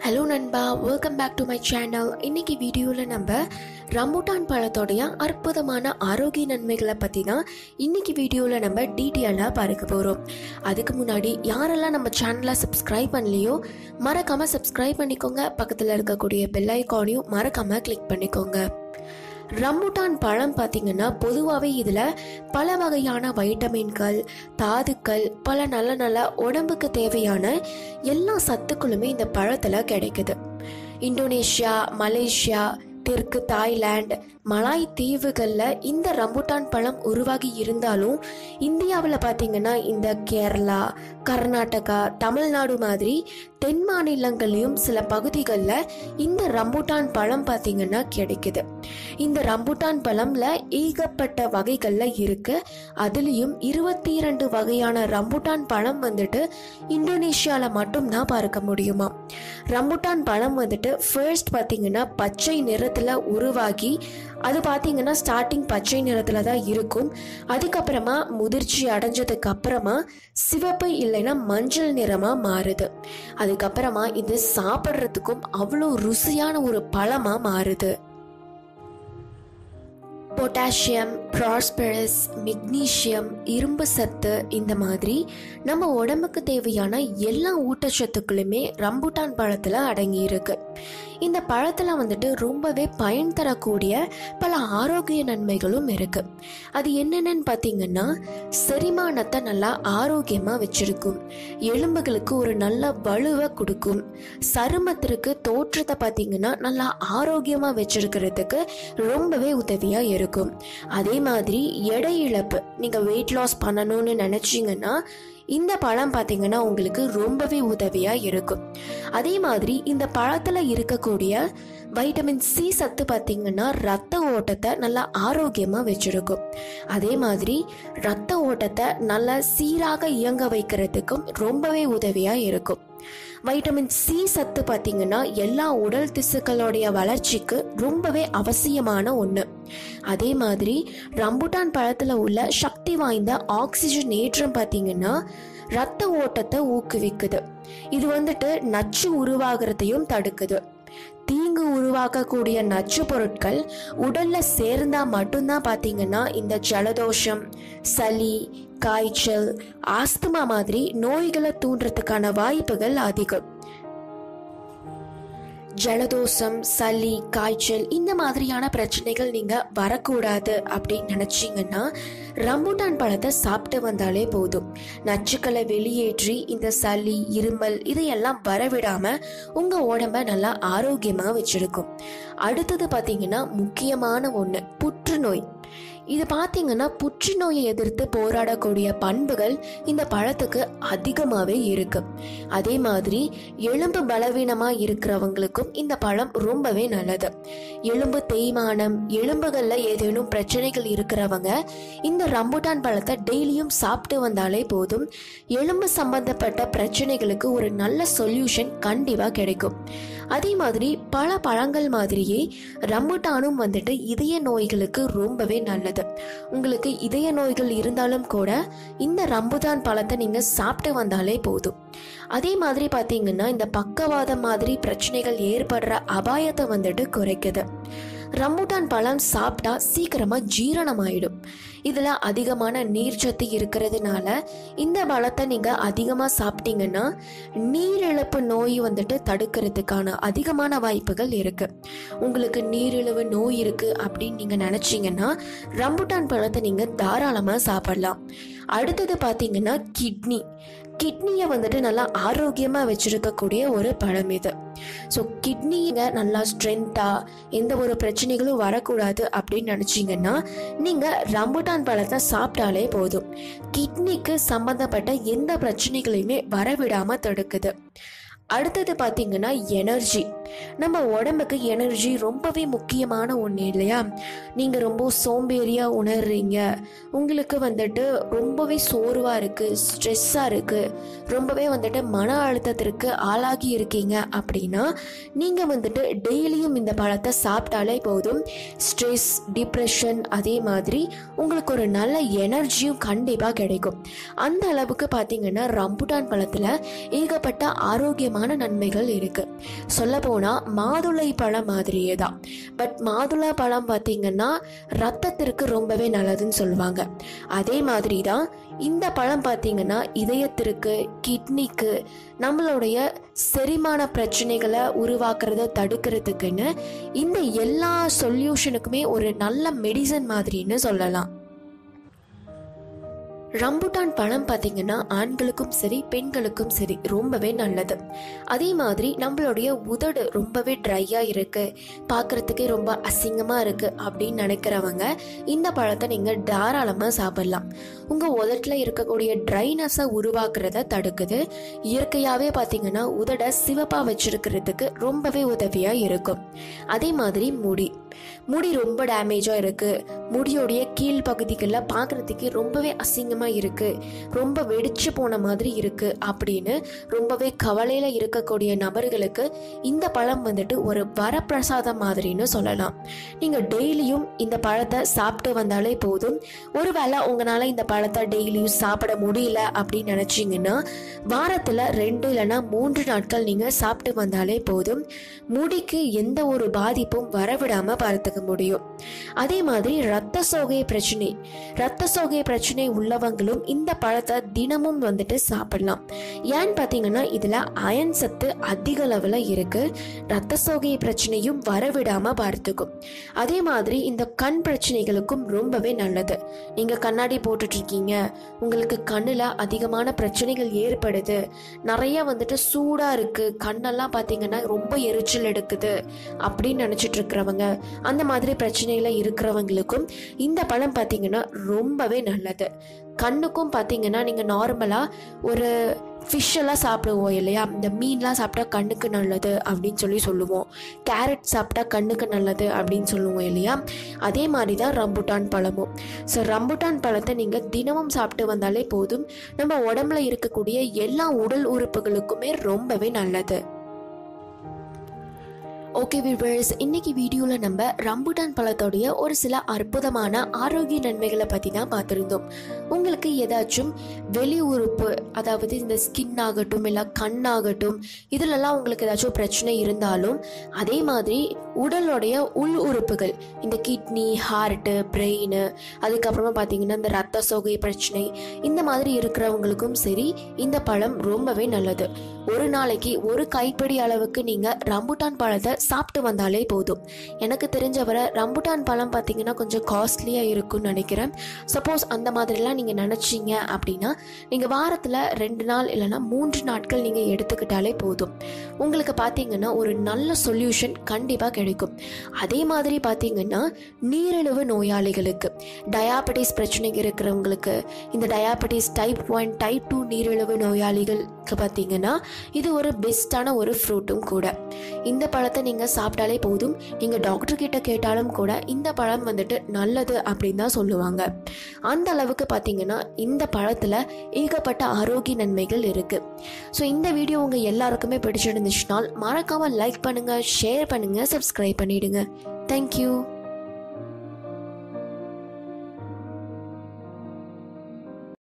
hello நண்பா welcome back to my channel இன்னைக்கு வீடியோவில் நம்ம ரம்புட்டான் பழத்தோடைய அற்புதமான ஆரோக்கிய நன்மைகளை பற்றி தான் இன்னைக்கு வீடியோவில் நம்ம டீட்டெயிலாக பார்க்க போகிறோம் அதுக்கு முன்னாடி யாரெல்லாம் நம்ம சேனலை சப்ஸ்கிரைப் பண்ணலையோ மறக்காமல் சப்ஸ்கிரைப் பண்ணிக்கோங்க பக்கத்தில் இருக்கக்கூடிய பெல் ஐக்கானையும் மறக்காமல் கிளிக் பண்ணிக்கோங்க ரம்புட்டான் பழம் பார்த்தீங்கன்னா பொதுவாகவே இதில் பல வகையான வைட்டமின்கள் தாதுக்கள் பல நல்ல நல்ல உடம்புக்கு தேவையான எல்லா சத்துக்களுமே இந்த பழத்தில் கிடைக்குது இந்தோனேஷியா மலேசியா தெற்கு தாய்லாந்து மலாய் தீவுகளில் இந்த ரம்புட்டான் பழம் உருவாகி இருந்தாலும் இந்தியாவில் பார்த்தீங்கன்னா இந்த கேரளா கர்நாடகா தமிழ்நாடு மாதிரி தென் மாநிலங்களையும் சில பகுதிகளில் இந்த ரம்புட்டான் பழம் பார்த்தீங்கன்னா கிடைக்குது இந்த ரம்புட்டான் பழம்ல ஏகப்பட்ட வகைகள்ல இருக்கு அதுலேயும் இருபத்தி இரண்டு வகையான ரம்புட்டான் பழம் வந்துட்டு இந்தோனேஷியாவில் மட்டும்தான் பார்க்க முடியுமா ரம்புட்டான் பழம் வந்துட்டு ஃபர்ஸ்ட் பார்த்தீங்கன்னா பச்சை நிறத்தில் உருவாகி அது பார்த்தீங்கன்னா ஸ்டார்டிங் பச்சை நிறத்தில் தான் இருக்கும் அதுக்கப்புறமா முதிர்ச்சி அடைஞ்சதுக்கு அப்புறமா சிவப்பு இல்லைன்னா மஞ்சள் நிறமாக மாறுது அதுக்கப்புறமா இது சாப்பிட்றதுக்கும் அவ்வளோ ருசியான ஒரு பழமாக மாறுது பொட்டாசியம் ப்ராஸ்பரஸ் மெக்னீஷியம் இரும்பு சத்து இந்த மாதிரி நம்ம உடம்புக்கு தேவையான எல்லா ஊட்டச்சத்துக்களுமே ரம்புட்டான் பழத்தில் அடங்கி இருக்கு இந்த பழத்தில் வந்துட்டு ரொம்பவே பயன் தரக்கூடிய பல ஆரோக்கிய நன்மைகளும் இருக்கு அது என்னென்னு பார்த்தீங்கன்னா செரிமானத்தை நல்லா ஆரோக்கியமாக வச்சிருக்கும் எலும்புகளுக்கு ஒரு நல்ல வலுவை கொடுக்கும் சருமத்திற்கு தோற்றத்தை பார்த்தீங்கன்னா நல்லா ஆரோக்கியமாக வச்சிருக்கிறதுக்கு ரொம்பவே உதவியாக இருக்கும் அதே மாதிரி எடை இழப்பு நீங்கள் வெயிட் லாஸ் பண்ணணும்னு நினச்சிங்கன்னா இந்த பழம் பார்த்தீங்கன்னா உங்களுக்கு ரொம்பவே உதவியாக இருக்கும் அதே மாதிரி இந்த பழத்தில் இருக்கக்கூடிய வைட்டமின் சி சத்து பார்த்தீங்கன்னா ரத்த ஓட்டத்தை நல்லா ஆரோக்கியமாக வச்சிருக்கும் அதே மாதிரி ரத்த ஓட்டத்தை நல்லா சீராக இயங்க வைக்கிறதுக்கும் ரொம்பவே உதவியாக இருக்கும் வைட்டமின் சி சத்து பார்த்தீங்கன்னா எல்லா உடல் திசுக்களுடைய வளர்ச்சிக்கு ரொம்பவே அவசியமான ஒன்று அதே மாதிரி ரம்புட்டான் பழத்தில் உள்ள சக்தி வாய்ந்த ஆக்சிஜன் ஏற்றம் பார்த்தீங்கன்னா ரத்த ஓட்டத்தை ஊக்குவிக்குது இது வந்துட்டு நச்சு உருவாகிறதையும் தடுக்குது தீங்கு உருவாக்கக்கூடிய நச்சு பொருட்கள் உடல்ல சேர்ந்தா மட்டும்தான் பார்த்தீங்கன்னா இந்த ஜலதோஷம் சளி காய்ச்சல் ஆஸ்துமா மாதிரி நோய்களை தூண்டுறதுக்கான வாய்ப்புகள் அதிகம் ஜலதோஷம் சளி காய்ச்சல் இந்த மாதிரியான பிரச்சனைகள் நீங்க வரக்கூடாது அப்படின்னு நினைச்சீங்கன்னா ரம்புட்டான் பழத்தை சாப்பிட்டு வந்தாலே போதும் நச்சுக்களை வெளியேற்றி இந்த சளி இருமல் இதையெல்லாம் வரவிடாம உங்க உடம்ப நல்லா ஆரோக்கியமா வச்சிருக்கும் அடுத்தது பாத்தீங்கன்னா முக்கியமான ஒண்ணு புற்றுநோய் இது பார்த்தீங்கன்னா புற்றுநோயை எதிர்த்து போராடக்கூடிய பண்புகள் இந்த பழத்துக்கு அதிகமாகவே இருக்கு அதே மாதிரி எலும்பு பலவீனமாக இருக்கிறவங்களுக்கும் இந்த பழம் ரொம்பவே நல்லது எலும்பு தேய்மானம் எலும்புகளில் ஏதேனும் பிரச்சனைகள் இருக்கிறவங்க இந்த ரம்புட்டான் பழத்தை டெய்லியும் சாப்பிட்டு வந்தாலே போதும் எலும்பு சம்பந்தப்பட்ட பிரச்சனைகளுக்கு ஒரு நல்ல சொல்யூஷன் கண்டிப்பாக கிடைக்கும் அதே மாதிரி பல பழங்கள் மாதிரியே ரம்புட்டானும் வந்துட்டு இதய நோய்களுக்கு ரொம்பவே நல்லது உங்களுக்கு இதய நோய்கள் இருந்தாலும் கூட இந்த ரம்புதான் பழத்தை நீங்கள் சாப்பிட்டு வந்தாலே போதும் அதே மாதிரி பார்த்தீங்கன்னா இந்த பக்கவாதம் மாதிரி பிரச்சனைகள் ஏற்படுற அபாயத்தை வந்துட்டு குறைக்குது ரம்புட்டான் பழம் சாப்பிட்டா சீக்கிரமாக ஜீரணமாயிடும் இதில் அதிகமான நீர்ச்சத்து இருக்கிறதுனால இந்த பழத்தை நீங்கள் அதிகமாக சாப்பிட்டீங்கன்னா நீரிழப்பு நோய் வந்துட்டு தடுக்கிறதுக்கான அதிகமான வாய்ப்புகள் இருக்குது உங்களுக்கு நீரிழிவு நோய் இருக்குது அப்படின்னு நீங்கள் நினச்சிங்கன்னா ரம்புட்டான் பழத்தை நீங்கள் தாராளமாக சாப்பிடலாம் அடுத்தது பார்த்தீங்கன்னா கிட்னி கிட்னியை வந்துட்டு நல்லா ஆரோக்கியமாக வச்சுருக்கக்கூடிய ஒரு பழம் இது ஸோ கிட்னிங்க நல்லா ஸ்ட்ரென்த்தாக எந்த ஒரு பிரச்சனைகளும் வரக்கூடாது அப்படின்னு நினச்சிங்கன்னா நீங்கள் ரம்புட்டான் பழத்தை சாப்பிட்டாலே போதும் கிட்னிக்கு சம்மந்தப்பட்ட எந்த பிரச்சனைகளையுமே வரவிடாமல் தடுக்குது அடுத்தது பார்த்தீங்கன்னா எனர்ஜி நம்ம உடம்புக்கு எனர்ஜி ரொம்பவே முக்கியமான ஒன்று இல்லையா நீங்கள் ரொம்ப சோம்பேறியாக உணர்றீங்க உங்களுக்கு வந்துட்டு ரொம்பவே சோர்வாக இருக்குது ஸ்ட்ரெஸ்ஸாக இருக்குது ரொம்பவே வந்துட்டு மன அழுத்தத்திற்கு ஆளாகி இருக்கீங்க அப்படின்னா நீங்கள் வந்துட்டு டெய்லியும் இந்த பழத்தை சாப்பிட்டாலே போதும் ஸ்ட்ரெஸ் டிப்ரெஷன் அதே மாதிரி உங்களுக்கு ஒரு நல்ல எனர்ஜியும் கண்டிப்பாக கிடைக்கும் அந்த அளவுக்கு பார்த்தீங்கன்னா ரம்புட்டான் பழத்தில் ஏகப்பட்ட ஆரோக்கியமான விதமான நன்மைகள் இருக்கு சொல்ல போனா மாதுளை பழம் மாதிரியே தான் பட் மாதுளை பழம் பார்த்தீங்கன்னா ரத்தத்திற்கு ரொம்பவே நல்லதுன்னு சொல்லுவாங்க அதே மாதிரி தான் இந்த பழம் பார்த்தீங்கன்னா இதயத்திற்கு கிட்னிக்கு நம்மளுடைய செரிமான பிரச்சனைகளை உருவாக்குறத தடுக்கிறதுக்குன்னு இந்த எல்லா சொல்யூஷனுக்குமே ஒரு நல்ல மெடிசன் மாதிரின்னு சொல்லலாம் ரம்புட்டான் பழம் பார்த்தீங்கன்னா ஆண்களுக்கும் சரி பெண்களுக்கும் சரி ரொம்பவே நல்லது அதே மாதிரி நம்மளுடைய உதடு ரொம்பவே ட்ரையாக இருக்கு பார்க்கறதுக்கே ரொம்ப அசிங்கமாக இருக்கு அப்படின்னு நினைக்கிறவங்க இந்த பழத்தை நீங்கள் தாராளமாக சாப்பிடலாம் உங்கள் உதட்டில் இருக்கக்கூடிய ட்ரைனஸை உருவாக்குறத தடுக்குது இயற்கையாகவே பார்த்தீங்கன்னா உதடை சிவப்பாக வச்சிருக்கிறதுக்கு ரொம்பவே உதவியாக இருக்கும் அதே மாதிரி முடி முடி ரொம்ப டேமேஜாக இருக்குது முடியோடைய கீழ் பகுதிகளில் பார்க்குறதுக்கு ரொம்பவே அசிங்கமாக இருக்குது ரொம்ப வெடிச்சு போன மாதிரி இருக்குது அப்படின்னு ரொம்பவே கவலையில் இருக்கக்கூடிய நபர்களுக்கு இந்த பழம் வந்துட்டு ஒரு வரப்பிரசாதம் மாதிரின்னு சொல்லலாம் நீங்கள் டெய்லியும் இந்த பழத்தை சாப்பிட்டு வந்தாலே போதும் ஒருவேளை உங்களால் இந்த பழத்தை டெய்லியும் சாப்பிட முடியல அப்படின்னு நினச்சிங்கன்னா வாரத்தில் ரெண்டு இல்லைன்னா மூன்று நாட்கள் நீங்கள் சாப்பிட்டு வந்தாலே போதும் முடிக்கு எந்த ஒரு பாதிப்பும் வரவிடாமல் பார்த்துக்க முடியும் அதே மாதிரி ரத்த சோகை பிரச்சனை ரத்த சோகை பிரச்சனை உள்ளவங்களும் இந்த பழத்தை தினமும் வந்துட்டு சாப்பிடலாம் ஏன்னு பார்த்தீங்கன்னா இதில் அயன் சத்து அதிக அளவில் இருக்கு ரத்த சோகை பிரச்சனையும் வரவிடாம பார்த்துக்கும் அதே மாதிரி இந்த கண் பிரச்சனைகளுக்கும் ரொம்பவே நல்லது நீங்கள் கண்ணாடி போட்டுட்டு இருக்கீங்க உங்களுக்கு கண்ணில் அதிகமான பிரச்சனைகள் ஏற்படுது நிறைய வந்துட்டு சூடாக இருக்கு கண்ணெல்லாம் பார்த்தீங்கன்னா ரொம்ப எரிச்சல் எடுக்குது அப்படின்னு நினச்சிட்டு இருக்கிறவங்க அந்த மாதிரி பிரச்சனையில் இருக்கிறவங்களுக்கும் இந்த பழம் பார்த்தீங்கன்னா ரொம்பவே நல்லது கண்ணுக்கும் பார்த்தீங்கன்னா நீங்கள் நார்மலாக ஒரு ஃபிஷ் எல்லாம் சாப்பிடுவோம் இல்லையா இந்த மீன்லாம் சாப்பிட்டா கண்ணுக்கு நல்லது அப்படின்னு சொல்லி சொல்லுவோம் கேரட் சாப்பிட்டா கண்ணுக்கு நல்லது அப்படின்னு சொல்லுவோம் இல்லையா அதே மாதிரி தான் ரம்புட்டான் பழமும் ஸோ ரம்புட்டான் பழத்தை நீங்கள் தினமும் சாப்பிட்டு வந்தாலே போதும் நம்ம உடம்புல இருக்கக்கூடிய எல்லா உடல் உறுப்புகளுக்குமே ரொம்பவே நல்லது ஓகே விவர்ஸ் இன்னைக்கு வீடியோவில் நம்ம ரம்புட்டான் பழத்தோடைய ஒரு சில அற்புதமான ஆரோக்கிய நன்மைகளை பற்றி தான் பார்த்துருந்தோம் உங்களுக்கு ஏதாச்சும் வெளி உறுப்பு அதாவது இந்த ஸ்கின் ஆகட்டும் இல்லை கண் ஆகட்டும் இதிலெல்லாம் உங்களுக்கு ஏதாச்சும் பிரச்சனை இருந்தாலும் அதே மாதிரி உடலுடைய உள் உறுப்புகள் இந்த கிட்னி ஹார்ட்டு பிரெயின் அதுக்கப்புறமா பார்த்தீங்கன்னா இந்த ரத்த சோகை பிரச்சனை இந்த மாதிரி இருக்கிறவங்களுக்கும் சரி இந்த பழம் ரொம்பவே நல்லது ஒரு நாளைக்கு ஒரு கைப்பிடி அளவுக்கு நீங்கள் ரம்புட்டான் பழத்தை சாப்பிட்டு வந்தாலே போதும் எனக்கு தெரிஞ்சவரை ரம்புட்டான் பழம் பார்த்தீங்கன்னா கொஞ்சம் காஸ்ட்லியாக இருக்கும்னு நினைக்கிறேன் சப்போஸ் அந்த மாதிரிலாம் நீங்கள் நினச்சிங்க அப்படின்னா நீங்கள் வாரத்தில் ரெண்டு நாள் இல்லைன்னா மூன்று நாட்கள் நீங்கள் எடுத்துக்கிட்டாலே போதும் உங்களுக்கு பார்த்தீங்கன்னா ஒரு நல்ல சொல்யூஷன் கண்டிப்பாக கிடைக்கும் அதே மாதிரி பார்த்தீங்கன்னா நீரிழிவு நோயாளிகளுக்கு டயாபெட்டிஸ் பிரச்சனை இருக்கிறவங்களுக்கு இந்த diabetes type one type two நீரிழிவு நோயாளிகளுக்கு பார்த்தீங்கன்னா இது ஒரு பெஸ்ட்டான ஒரு ஃப்ரூட்டும் கூட இந்த பழத்தை நீங்கள் சாப்பிட்டாலே போதும் நீங்கள் டாக்டர் கிட்ட கேட்டாலும் கூட இந்த பழம் வந்துட்டு நல்லது அப்படின்னு தான் சொல்லுவாங்க அந்த அளவுக்கு பார்த்தீங்கன்னா இந்த பழத்தில் ஏகப்பட்ட ஆரோக்கிய நன்மைகள் இருக்குது ஸோ இந்த வீடியோ உங்கள் எல்லாருக்குமே பிடிச்சிருந்துச்சுனால் மறக்காமல் லைக் பண்ணுங்கள் ஷேர் பண்ணுங்கள் சப்ஸ்கிரைப் பண்ணிடுங்க தேங்க்யூ